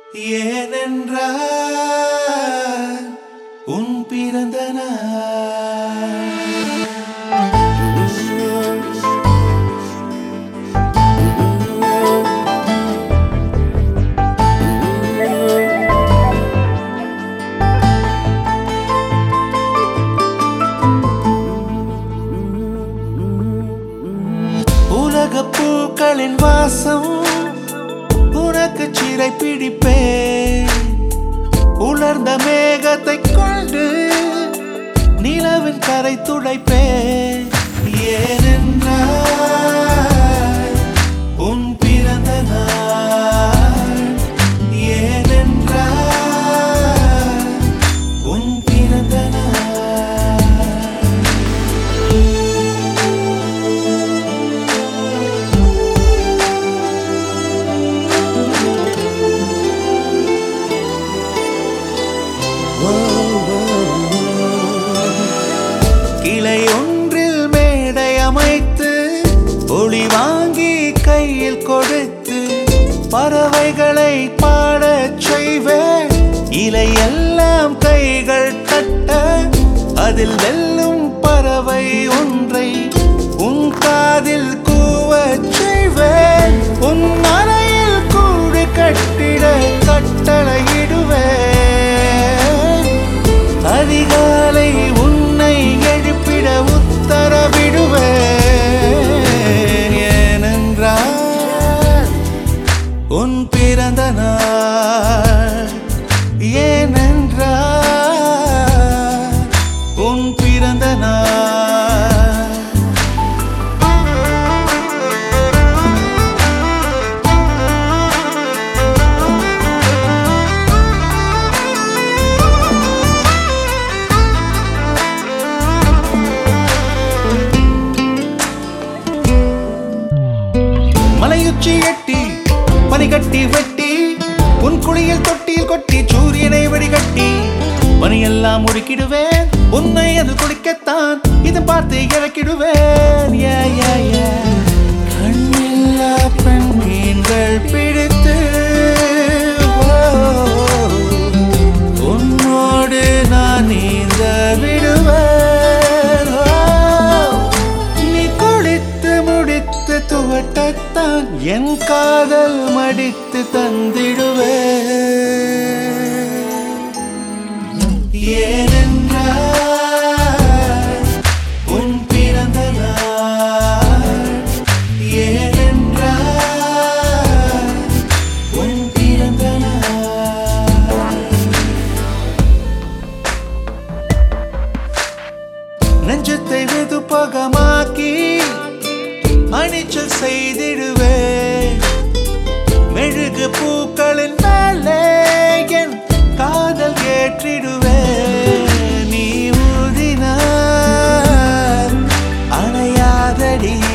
ஏனென்றால் உன் பிறந்த நாள் உலக பூக்களின் வாசம் உனக்கு சிறை பிடிப்பேன் உலர்ந்த மேகத்தை கொண்டு நிலவின் கரை துடைப்பேன் ஏனென்றால் உன் பிறந்த நாள் ஏனென்றால் உன் பிறந்த நாள் கிளை ஒன்றில் மேடை அமைத்து ஒளி வாங்கி கையில் கொடுத்து பறவைகளை பாடச் செய்வேன் இலையெல்லாம் கைகள் தட்ட அதில் வெல்லும் பறவை ஒன்றை உன் காதில் கூவச் செய்வேன் உன் அறையில் கூடு கட்டிட கட்டளையிடுவேன் அதிகாலை உன்னை எழுப்பிட உத்தரவிடுவேன் ஏனென்றால் உன் பிறந்த நாள் ஏனென்றால் உன் பிறந்த நாள் மலையுச்சி எட்டி பனிகட்டி வெட்டி உன் குளியல் தொட்டியில் கொட்டி சூரியனை வடிகட்டி பனியெல்லாம் முடுக்கிடுவேன் உன்னை அது குளிக்கத்தான் இது பார்த்து இறக்கிடுவேன் யா, யா, யா. கண்ணில்லா பெண் மீன்கள் பிடித்து ஓ, உன்னோடு நான் நீந்த விடுவேன் ஓ, நீ குளித்து முடித்து துவட்டத்தான் என் காதல் மடித்து தந்திடுவே ஏனென்றால் உன் பிறந்த நாள் ஏனென்றால் உன் பிறந்த நாள் நெஞ்சத்தை வெதுப்பகமாக்கி அணிச்சல் செய்திடுவே மெழுகு பூக்களின் மேலே என் காதல் ஏற்றிடுவே நீ ஊதினார் அணையாதடி